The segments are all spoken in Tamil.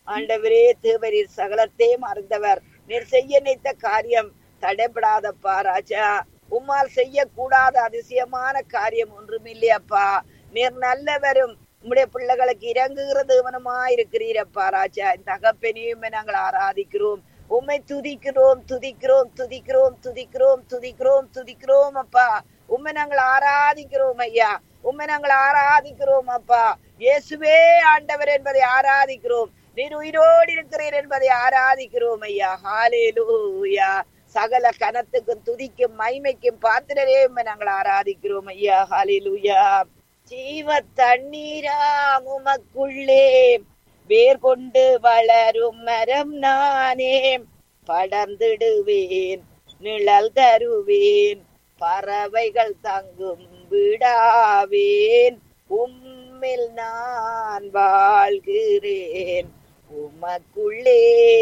ஆண்டவரே தேவரீர் சகலத்தையும் அறிந்தவர் நீர் செய்ய நினைத்த காரியம் தடைபடாதப்பா ராஜா உம்மால் செய்யக்கூடாத அதிசயமான காரியம் ஒன்றுமில்லையப்பா நீர் நல்லவரும் உம்முடைய பிள்ளைகளுக்கு இறங்குகிற தேவனமா இருக்கிறீரப்பா ராஜா இந்த தகப்பனையும் நாங்கள் ஆராதிக்கிறோம் உம்மை துதிக்கிறோம் துதிக்கிறோம் துதிக்கிறோம் துதிக்கிறோம் துதிக்கிறோம் துதிக்கிறோம் அப்பா உம்மை நாங்கள் ஆராதிக்கிறோம் ஐயா உம்மை நாங்கள் ஆராதிக்கிறோம் அப்பா இயேசுவே ஆண்டவர் என்பதை ஆராதிக்கிறோம் நீர் உயிரோடு இருக்கிறீர் என்பதை ஆராதிக்கிறோம் ஐயா ஹாலேலூயா சகல கனத்துக்கும் துதிக்கும் மைமைக்கும் பாத்திரரே உம்மை நாங்கள் ஆராதிக்கிறோம் ஐயா ஹாலேலூயா ஜீவ தண்ணீராம் உமக்குள்ளே வேர் கொண்டு வளரும் மரம் நானே படர்ந்திடுவேன் நிழல் தருவேன் பறவைகள் தங்கும் விடாவேன் உம்மில் நான் வாழ்கிறேன் உமக்குள்ளே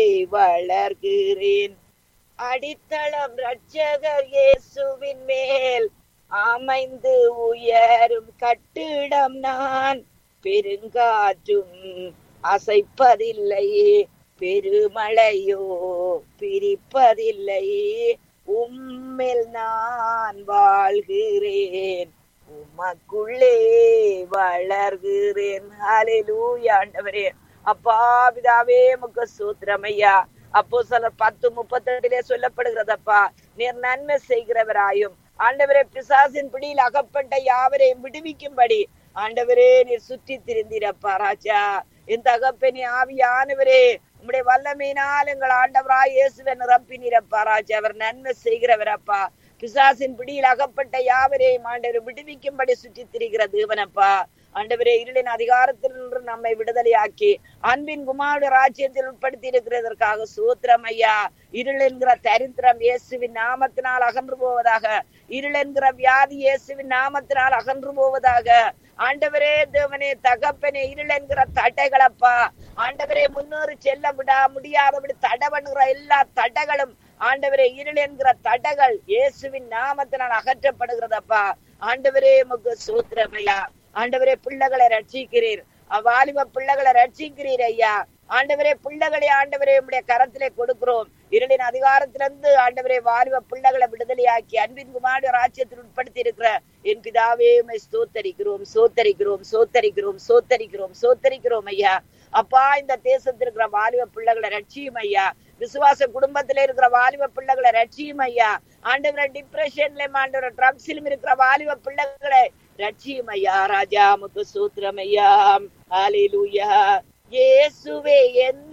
வளர்கிறேன் அடித்தளம் ரட்சகர் இயேசுவின் மேல் அமைந்து உயரும் கட்டிடம் நான் பெருங்காற்றும் அசைப்பதில்லையே பெருமழையோ பிரிப்பதில்லையே உம்மில் நான் வாழ்கிறேன் உமக்குள்ளே வளர்கிறேன் ஹalleluya ஆண்டவரே அப்பா பிதாவே முக்க சூத்திரமையா அப்போ சிலர் பத்து முப்பத்தெட்டுலே சொல்லப்படுகிறதப்பா நீர் நன்மை செய்கிறவராயும் ஆண்டவரே பிசாசின் பிடியில் அகப்பட்ட யாவரையும் விடுவிக்கும்படி ஆண்டவரே நீர் சுற்றி திரிந்தீரப்பா ராஜா என் தகப்பனே ஆவியானவரே உம்முடைய வல்லமையினால் எங்கள் ஆண்டவராய் இயேசுவை நிரப்பினீரப்பா ராஜா அவர் நன்மை செய்கிறவரப்பா பிசாசின் பிடியில் அகப்பட்ட யாவரையும் ஆண்டவர் விடுவிக்கும்படி சுற்றி திரிகிற தேவனப்பா ஆண்டவரே இருளின் அதிகாரத்தில் நின்று நம்மை விடுதலையாக்கி அன்பின் குமார ராஜ்யத்தில் உட்படுத்தி இருக்கிறதற்காக சூத்திரம் ஐயா இருள் என்கிற தரித்திரம் இயேசுவின் நாமத்தினால் அகன்று போவதாக இருள் என்கிற வியாதி இயேசுவின் நாமத்தினால் அகன்று போவதாக ஆண்டவரே தேவனே தகப்பனே இருள் என்கிற தடைகளப்பா ஆண்டவரே முன்னேறி செல்ல விடா முடியாதபடி தடை பண்ணுகிற எல்லா தடைகளும் ஆண்டவரே இருள் என்கிற தடைகள் இயேசுவின் நாமத்தினால் அகற்றப்படுகிறதப்பா ஆண்டவரே முக சூத்திரமையா ஆண்டவரே பிள்ளைகளை ரட்சிக்கிறீர் அவ்வாலிப பிள்ளைகளை ரட்சிக்கிறீர் ஐயா ஆண்டவரே பிள்ளைகளை ஆண்டவரே உம்முடைய கரத்திலே கொடுக்கிறோம் இருளின் அதிகாரத்திலிருந்து ஆண்டவரே வாலிப பிள்ளைகளை விடுதலையாக்கி அன்பின் குமார ராஜ்யத்தில் உட்படுத்தி இருக்கிற என் பிதாவே உம்மை ஸ்தோத்தரிக்கிறோம் சோத்தரிக்கிறோம் சோத்தரிக்கிறோம் சோத்தரிக்கிறோம் சோத்தரிக்கிறோம் ஐயா அப்பா இந்த தேசத்தில் இருக்கிற வாலிப பிள்ளைகளை ரட்சியும் ஐயா விசுவாச குடும்பத்துல இருக்கிற வாலிப பிள்ளைகளை ரட்சியும் ஐயா ஆண்டவரை டிப்ரெஷன்ல ஆண்டவர் ட்ரக்ஸிலும் இருக்கிற வாலிப பிள்ளைகளை ரட்சியும் ஐயா ராஜா முக்கு சூத்திரம் ஐயா ஹalleluya இயேசுவே என்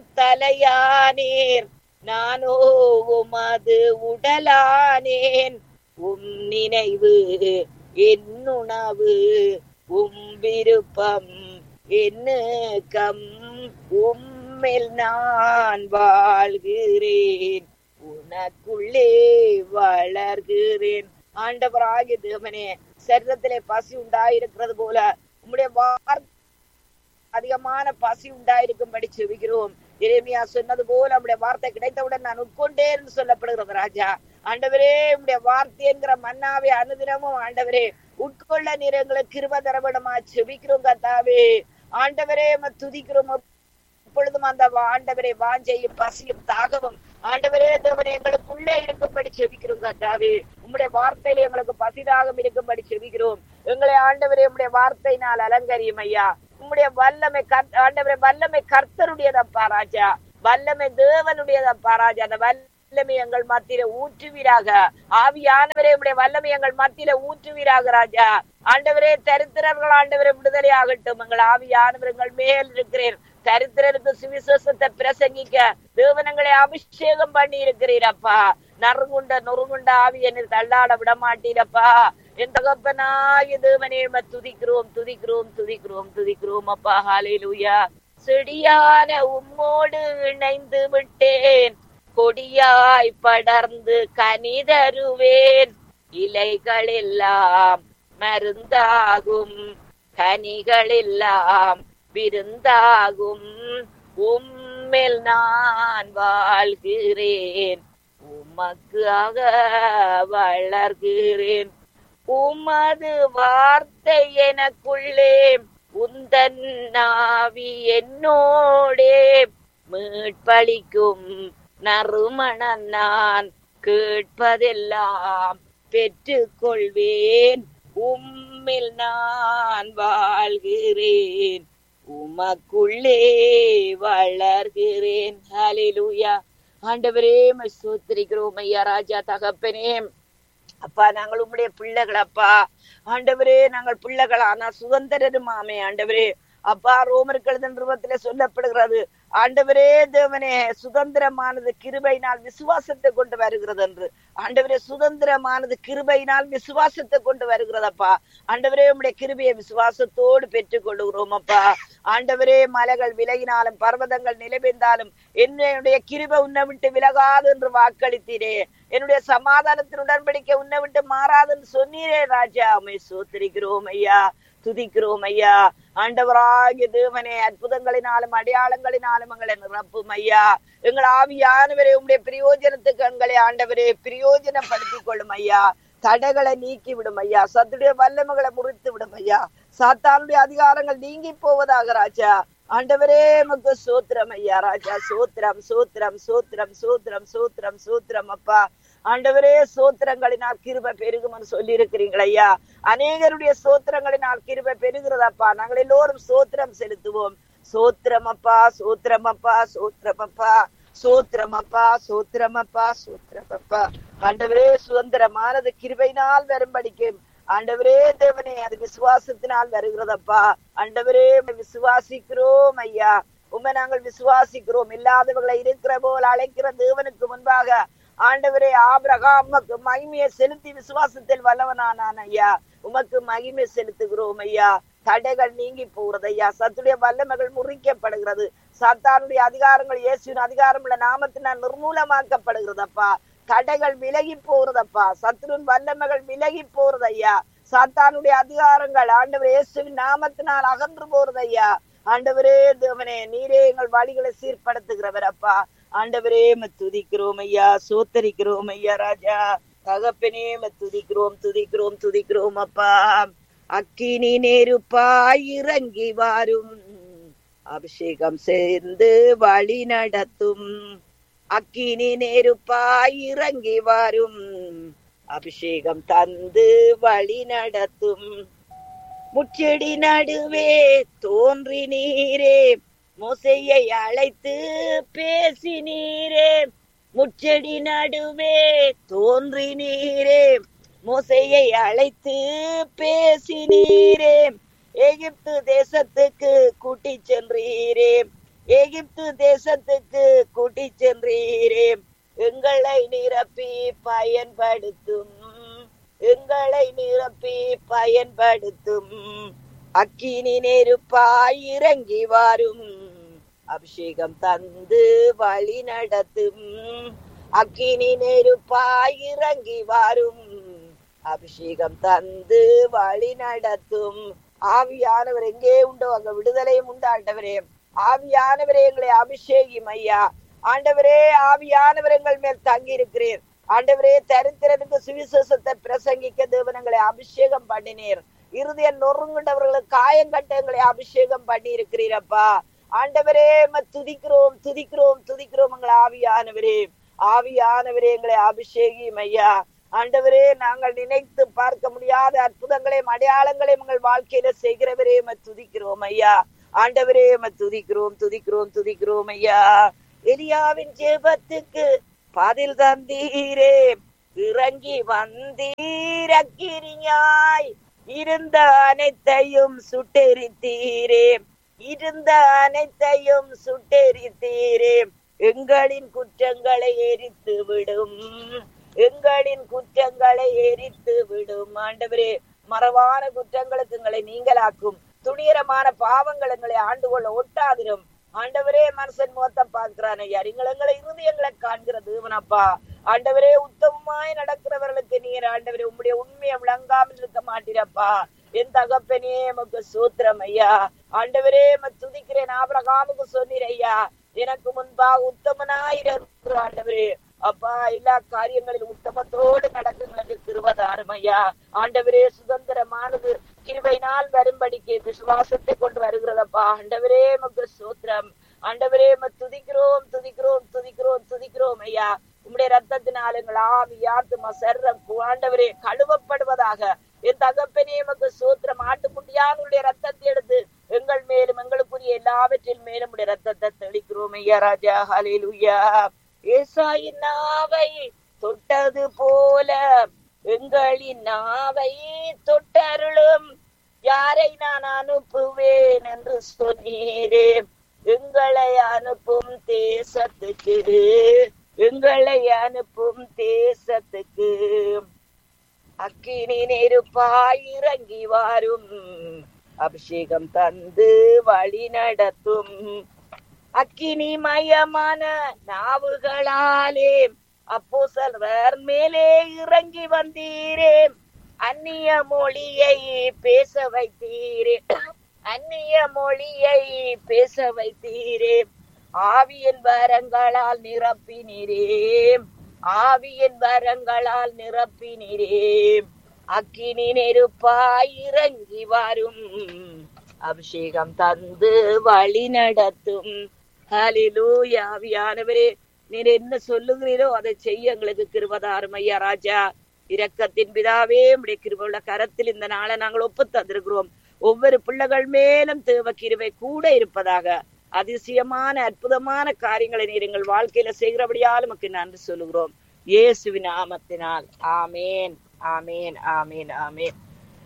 தலையானீர் நானோ உமது உடலானேன் உம் நினைவு என் உணவு உம் விருப்பம் என்னுக்கம் உம்மில் நான் வாழ்கிறேன் உனக்குள்ளே வளர்கிறேன் ஆண்டவராகிய தேவனே சரீரத்திலே பசி உண்டாயிருக்கிறது போல உம்முடைய வார்த்தை அதிகமான பசி உண்டாயிருக்கும்படி செவிக்கிறோம் எரேமியா சொன்னது போல நம்முடைய வார்த்தை கிடைத்தவுடன் நான் உட்கொண்டேன் சொல்லப்படுகிறது ராஜா ஆண்டவரே உம்முடைய வார்த்தை என்கிற மன்னாவே அனுதினமும் ஆண்டவரே உட்கொள்ள நீர் எங்களுக்கு கிருப தரவிடமா செபிக்கிறோம் கத்தாவே ஆண்டவரே உம்மை துதிக்கிறோம் எப்பொழுதும் அந்த வா- ஆண்டவரே வாஞ்சையும் பசியும் தாகவும் ஆண்டவரே தேவனே எங்களுக்குள்ளே இருக்கும்படி செபிக்கிறோம் கத்தாவே உம்முடைய வார்த்தையில எங்களுக்கு பசிதாகம் இருக்கும்படி செபிக்கிறோம் எங்களை ஆண்டவரே உம்முடைய வார்த்தையினால் அலங்கரியும் ஐயா உம்முடைய வல்லமை கர்த்த- ஆண்டவரே வல்லமை கர்த்தருடையதப்பா ராஜா வல்லமை தேவனுடையதப்பா ராஜா அந்த வல்லமை எங்கள் மத்தியில ஊற்றுவீராக ஆவியானவரே உம்முடைய வல்லமை எங்கள் மத்தியில ஊற்றுவீராக ராஜா ஆண்டவரே தரித்திரர்கள் ஆண்டவரே விடுதலை ஆகட்டும் எங்கள் ஆவியானவர் எங்கள் மேல் இருக்கிறேன் தரித்திரருக்கு சுவிசேஷத்தை பிரசங்கிக்க தேவனங்களை அபிஷேகம் பண்ணி இருக்கிறீரப்பா நறுங்குண்ட நொறுங்குண்ட ஆவியை நீர் தள்ளாட விட மாட்டீரப்பா என் தகப்பனாய தேவனே உம்மை துதிக்கிறோம் துதிக்கிறோம் துதிக்கிறோம் துதிக்கிறோம் அப்பா ஹalleluya செடியான உம்மோடு இணைந்து விட்டேன் கொடியாய் படர்ந்து கனி தருவேன் இலைகள் எல்லாம் மருந்தாகும் கனிகள் எல்லாம் விருந்தாகும் உம்மில் நான் வாழ்கிறேன் உமக்காக வளர்கிறேன் உமது வார்த்தை எனக்குள்ளே உந்தன் நாவி என்னோடே மீட்பளிக்கும் நறுமணம் நான் கேட்பதெல்லாம் பெற்றுக்கொள்வேன் உம்மில் நான் வாழ்கிறேன் உமக்குள்ளே வளர்கிறேன் ஹalleluya ஆண்டவரே உம்மை ஸ்தோத்திரிக்கிறோம் ஐயா ராஜா தகப்பனே அப்பா நாங்கள் உம்முடைய பிள்ளைகள் அப்பா ஆண்டவரே நாங்கள் பிள்ளைகள் ஆனா சுதந்திரருமாமே ஆண்டவரே அப்பா ரோமர்கள் நிறுவத்திலே சொல்லப்படுகிறது ஆண்டவரே தேவனே சுதந்திரமானது கிருபையினால் விசுவாசத்தை கொண்டு வருகிறது என்று ஆண்டவரே சுதந்திரமானது கிருபையினால் விசுவாசத்தை கொண்டு வருகிறதப்பா ஆண்டவரே உம்முடைய கிருபையை விசுவாசத்தோடு பெற்றுக் கொள்ளுகிறோம் அப்பா ஆண்டவரே மலைகள் விலகினாலும் பர்வதங்கள் நிலைபெய்ந்தாலும் என்னுடைய கிருபை உன்னை விட்டு விலகாது என்று வாக்களித்தீரே என்னுடைய சமாதானத்தின் உடன்படிக்கை உன்னை விட்டு மாறாதுன்னு சொன்னீரே ராஜா உமை சோத்திரிக்கிறோம் ஐயா துதிக்கிறோம் ஐயா ஆண்டவராகிய தேவனே அற்புதங்களினாலும் அடையாளங்களினாலும் எங்களை நிரப்பும் ஐயா எங்கள் ஆவியானவரே உங்களுடைய பிரயோஜனத்துக்கு எங்களை ஆண்டவரே பிரயோஜனப்படுத்திக் கொள்ளும் ஐயா தடைகளை நீக்கி விடும் ஐயா சத்துடைய வல்லமைகளை முறித்து விடும் ஐயா சாத்தானுடைய அதிகாரங்கள் நீங்கி போவதாக ராஜா ஆண்டவரே மக்கு சோத்திரம் ஐயா ராஜா சோத்திரம் சோத்திரம் சோத்திரம் சோத்திரம் சோத்திரம் சோத்திரம் அப்பா ஆண்டவரே சோத்திரங்களினால் கிருபை பெருகும்னு சொல்லி இருக்கிறீங்களா ஐயா அநேகருடைய சோத்திரங்களினால் கிருபை பெருகிறதப்பா நாங்கள் எல்லோரும் சோத்திரம் செலுத்துவோம் சோத்திரமப்பா சோத்திரமப்பா சோத்திரமப்பா சோத்திரமப்பா சோத்திரமப்பா சோத்திரமப்பா ஆண்டவரே சுதந்திரமானது கிருபையினால் வரும்படிக்கும் ஆண்டவரே தேவனே அது விசுவாசத்தினால் வருகிறதப்பா ஆண்டவரே விசுவாசிக்கிறோம் ஐயா உண்மை நாங்கள் விசுவாசிக்கிறோம் இல்லாதவர்களை இருக்கிற போல் அழைக்கிற தேவனுக்கு முன்பாக ஆண்டவரே ஆபிரகாமுக்கு மகிமையை செலுத்தி விசுவாசத்தில் வல்லவனானான் ஐயா உமக்கு மகிமை செலுத்துகிறோம் ஐயா தடைகள் நீங்கி போகிறது ஐயா சத்துடைய வல்லமைகள் முறிக்கப்படுகிறது சாத்தானுடைய அதிகாரங்கள் இயேசுவின் அதிகாரம் உள்ள நாமத்தினால் நிர்மூலமாக்கப்படுகிறதப்பா தடைகள் விலகி போறதப்பா சத்ருவின் வல்லமைகள் விலகி போறது ஐயா சாத்தானுடைய அதிகாரங்கள் ஆண்டவர் இயேசுவின் நாமத்தினால் அகன்று போறது ஐயா ஆண்டவரே தேவனே நீரே எங்கள் வழிகளை சீர்படுத்துகிறவர் அப்பா ஆண்டவரே துதிக்கிறோம் ஐயா சோத்தரிக்கிறோம் ஐயா ராஜா தகப்பனே துதிக்கிறோம் துதிக்கிறோம் துதிக்கிறோம் அப்பா அக்கினி நெருப்பாய் இறங்கி வாரும் அபிஷேகம் சேர்ந்து வழி நடத்தும் அக்கினி நெருப்பாய் இறங்கி வரும் அபிஷேகம் தந்து வழி நடத்தும் முச்செடி நடுவே தோன்றி நீரே மோசையை அழைத்து பேசி நீரே முச்செடி நடுவே தோன்றி நீரே மோசையை அழைத்து பேசி நீரே எகிப்து தேசத்துக்கு கூட்டி சென்றீரே எகிப்து தேசத்துக்கு கூட்டி சென்றீரே எங்களை நிரப்பி பயன்படுத்தும் எங்களை நிரப்பி பயன்படுத்தும் அக்கினி நெருப்பாய் இறங்கி வரும் அபிஷேகம் தந்து வழி நடத்தும் அக்கினி நெருப்பாய் இறங்கி வரும் அபிஷேகம் தந்து வழி நடத்தும் ஆவியானவர் எங்கே உண்டோ அங்க விடுதலையும் உண்டு ஆண்டவரே ஆவியானவரே எங்களை அபிஷேகம் ஐயா ஆண்டவரே ஆவியானவர் எங்கள் மேல் தங்கி இருக்கிறீர் ஆண்டவரே தரித்திரனுக்கு சுவிசேஷத்தை பிரசங்கிக்க தேவனங்களை அபிஷேகம் பண்ணினீர் இறுதிய நொறுங்குண்டவர்களுக்கு காயங்கட்ட எங்களை அபிஷேகம் பண்ணி இருக்கிறீரப்பா ஆண்டவரே துதிக்கிறோம் துதிக்கிறோம் துதிக்கிறோம் எங்களை ஆவியானவரே ஆவியானவரே எங்களை அபிஷேகம் ஐயா ஆண்டவரே நாங்கள் நினைத்து பார்க்க முடியாத அற்புதங்களையும் அடையாளங்களையும் எங்கள் வாழ்க்கையில செய்கிறவரே துதிக்கிறோம் ஐயா ஆண்டவரே துதிக்கிறோம் துதிக்கிறோம் துதிக்கிறோம் ஐயா எலியாவின் ஜெபத்துக்கு பதில் தந்தீரே இறங்கி வந்தீரக்கிரியாய் இருந்த அனைத்தையும் சுட்டெரித்தீரே இருந்த அனைத்தையும் சுட்டெரித்தீரே எங்களின் குற்றங்களை எரித்து விடும் எங்களின் குற்றங்களை எரித்து விடும் ஆண்டவரே மறவான குற்றங்களுக்கு எங்களை நீங்களாக்கும் துணியரமான பாவங்கள் எங்களை ஆண்டு கொள்ள ஒட்டாதிரும் ஆண்டவரே மனுஷன் முகத்தை பார்க்கிறான் ஐயா நீங்கள் எங்களை இருதயங்களை காண்கிற தேவனப்பா ஆண்டவரே உத்தமமாய் நடக்கிறவர்களுக்கு நீர் ஆண்டவரே உம்முடைய உண்மையை விளங்காமல் இருக்க மாட்டீரப்பா என் தகப்பனே எமக்கு சூத்திரம் ஐயா ஆண்டவரே துதிக்கிறேன் ஆபரகாமுக்கு சொன்னீர் ஐயா எனக்கு முன்பாக உத்தமனாயிரம் ஆண்டவரே அப்பா எல்லா காரியங்களிலும் உத்தமத்தோடு நடக்குங்களுக்கு திருவதாரம் ஐயா ஆண்டவரே சுதந்திரமானது கிருபையினால் வரும்படிக்கு விசுவாசத்தை கொண்டு வருகிறதப்பா ஆண்டவரே மக்கு சூத்திரம் ஆண்டவரே ம துதிக்கிறோம் துதிக்கிறோம் துதிக்கிறோம் துதிக்கிறோம் ஐயா உம்முடைய ரத்தத்தினால் எங்கள் ஆவி ஆத்துமா சர்ரம் ஆண்டவரே கழுவப்படுவதாக என் தகப்பனே மக்கு சூத்திரம் ஆட்டுக்குட்டியானுடைய ரத்தத்தை எடுத்து எங்கள் மேலும் எங்களுக்குரிய எல்லாவற்றின் மேலும் உடைய ரத்தத்தை தெளிக்கிறோம் ஐயா ராஜா ஹalleluya ஏசாயின் நாவை தொட்டது போல எங்களின் நாவை தொட்டருளும் யாரை நான் அனுப்புவேன் என்று சொன்னீரே எங்களை அனுப்பும் தேசத்துக்கு எங்களை அனுப்பும் தேசத்துக்கு அக்கினி நெருப்பாய் இறங்கி வாரும் அபிஷேகம் தந்து வழி நடத்தும் அக்கினி மயமான நாவுகளாலே அப்போ செல்வர் மேலே இறங்கி வந்தீரே அந்நிய மொழியை பேச வைத்தீரே அந்நிய மொழியை பேச வைத்தீரே ஆவியின் வரங்களால் நிரப்பினீரே ஆவியின் வரங்களால் நிரப்பினீரே அக்கினி நெருப்பாய் இறங்கி வரும் அபிஷேகம் தந்து வழி நடத்தும் ஹalleluya ஆவியானவரே நீர் என்ன சொல்லுகிறீரோ அதை செய்ய எங்களுக்கு கிருபதாரும் ஐயா ராஜா இரக்கத்தின் பிதாவே உடைய கிருபுள்ள கரத்தில் இந்த நாளை நாங்கள் ஒப்பு தந்திருக்கிறோம் ஒவ்வொரு பிள்ளைகள் மேலும் தேவ கிருபை கூட இருப்பதாக அதிசயமான அற்புதமான காரியங்களை நீர் எங்கள் வாழ்க்கையில செய்கிறபடியால் நமக்கு நன்றி சொல்லுகிறோம் இயேசுவின் நாமத்தினால் ஆமேன் ஆமேன் ஆமேன் ஆமேன்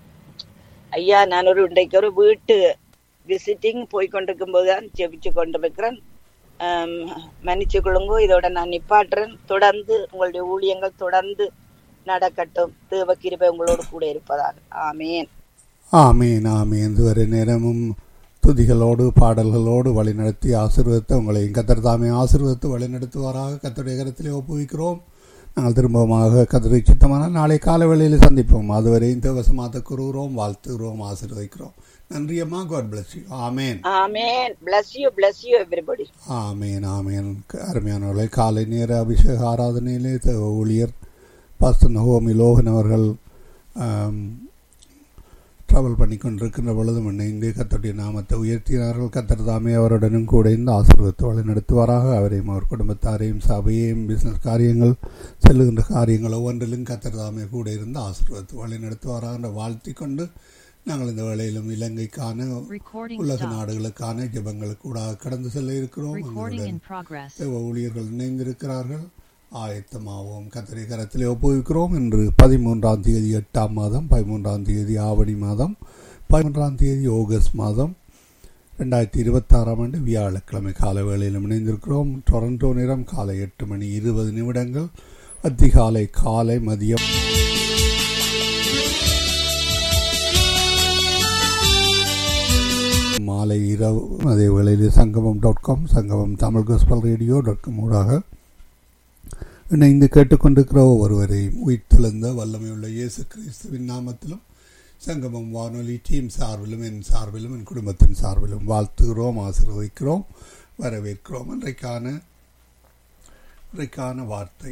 ஐயா நான் ஒரு இன்றைக்கு ஒரு வீட்டு விசிட்டிங் போய் கொண்டிருக்கும் போதுதான் ஜெபிச்சு கொண்டு இருக்கிறேன் மன்னிச்சு கொள்ளுங்க இதோட நான் நிப்பாட்டுறேன் தொடர்ந்து உங்களுடைய ஊழியங்கள் தொடர்ந்து நடக்கட்டும் தேவ கிருபை உங்களோடு கூட இருப்பதாக ஆமேன் ஆமீன் ஆமீன் இதுவரை நேரமும் துதிகளோடு பாடல்களோடு வழிநடத்தி ஆசீர்வதித்து உங்களை கத்தர் தாமே ஆசீர்வதித்து வழிநடத்துவாராக கத்தருடைய கரத்திலே ஒப்புவிக்கிறோம் நாங்கள் திரும்பமாக கத்தரை சித்தமான நாளை காலை வேளையில் சந்திப்போம் அதுவரையும் தேவசமாத்த கூறுகிறோம் வாழ்த்துகிறோம் ஆசீர்வதிக்கிறோம் நன்றி அம்மா காட் பிளஸ் யூ ஆமேன் ஆமேன் bless you bless you everybody ஆமேன் ஆமேன் அருமையானவர்களை காலை நேர அபிஷேக ஆராதனையிலே தேவ ஊழியர் பாஸ்தன் ஹோமி லோகன் அவர்கள் ட்ராவல் பண்ணி கொண்டிருக்கின்ற பொழுதும் இணைந்து கத்தருடைய நாமத்தை உயர்த்தினார்கள் கத்தர் தாமே அவருடனும் கூட இந்த ஆசீர்வத்தை வழி நடத்துவாராக அவரையும் அவர் குடும்பத்தாரையும் சபையையும் பிசினஸ் காரியங்கள் செல்லுகின்ற காரியங்கள் ஒவ்வொன்றிலும் கத்தர் தாமே கூட இருந்து ஆசீர்வத்தை வழி நடத்துவாராக என்று வாழ்த்தி கொண்டு நாங்கள் இந்த வேளையிலும் இலங்கைக்கான Recording உலக stopped. நாடுகளுக்கான ஜெபங்களுக்கு கூட கடந்து செல்ல இருக்கிறோம் Recording in எங்களுடன் progress. தேவ ஊழியர்கள் இணைந்திருக்கிறார்கள் ஆயத்தமாவோம் கத்திரை கரத்திலே ஒப்புவிக்கிறோம் இன்று பதிமூன்றாம் தேதி எட்டாம் மாதம் பதிமூன்றாம் தேதி ஆவணி மாதம் பதிமூன்றாம் தேதி ஆகஸ்ட் மாதம் ரெண்டாயிரத்தி இருபத்தாறாம் ஆண்டு வியாழக்கிழமை காலை வேளையிலும் இணைந்திருக்கிறோம் டொரண்டோ நேரம் காலை எட்டு மணி இருபது நிமிடங்கள் அதிகாலை காலை மதியம் மாலை இரவு அதே வேளையில் சங்கமம் dot com Sangamam Tamil gospel radio dot com ஊடாக இணைந்து கேட்டுக்கொண்டிருக்கிற ஒருவரையும் உயிர்த்தெழுந்த வல்லமையுள்ள இயேசு கிறிஸ்துவின் நாமத்திலும் சங்கமம் வானொலி டீம் சார்பிலும் என் சார்பிலும் என் குடும்பத்தின் சார்பிலும் வாழ்த்துகிறோம் ஆசீர்வதிக்கிறோம் வரவேற்கிறோம் இன்றைக்கான இன்றைக்கான வார்த்தை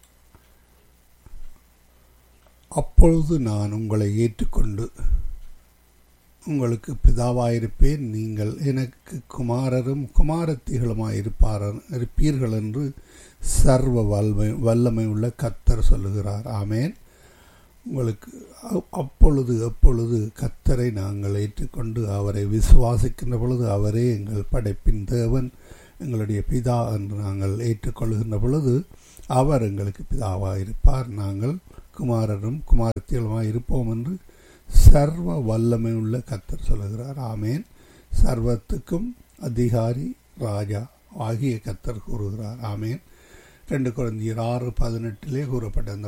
அப்பொழுது நான் உங்களை ஏற்றுக்கொண்டு உங்களுக்கு பிதாவாயிருப்பேன் நீங்கள் எனக்கு குமாரரும் குமாரத்திகளுமாய் இருப்பார் இருப்பீர்கள் என்று சர்வ வல்லமை வல்லமை உள்ள கத்தர் சொல்லுகிறார் ஆமேன் உங்களுக்கு அ- அப்பொழுது அப்பொழுது கத்தரை நாங்கள் ஏற்றுக்கொண்டு அவரை விசுவாசிக்கின்ற பொழுது அவரே எங்கள் படைப்பின் தேவன் எங்களுடைய பிதா என்று நாங்கள் ஏற்றுக்கொள்கின்ற பொழுது அவர் எங்களுக்கு பிதாவாக இருப்பார் நாங்கள் குமாரரும் குமாரத்திகளுமாய் இருப்போம் என்று சர்வ வல்லமை உள்ள கத்தர் சொல்லுகிறார் ஆமேன் சர்வத்துக்கும் அதிகாரி ராஜா ஆகிய கத்தர் கூறுகிறார் ஆமேன் ரெண்டு குழந்தையர் ஆறு பதினெட்டிலே கூறப்பட்ட அந்த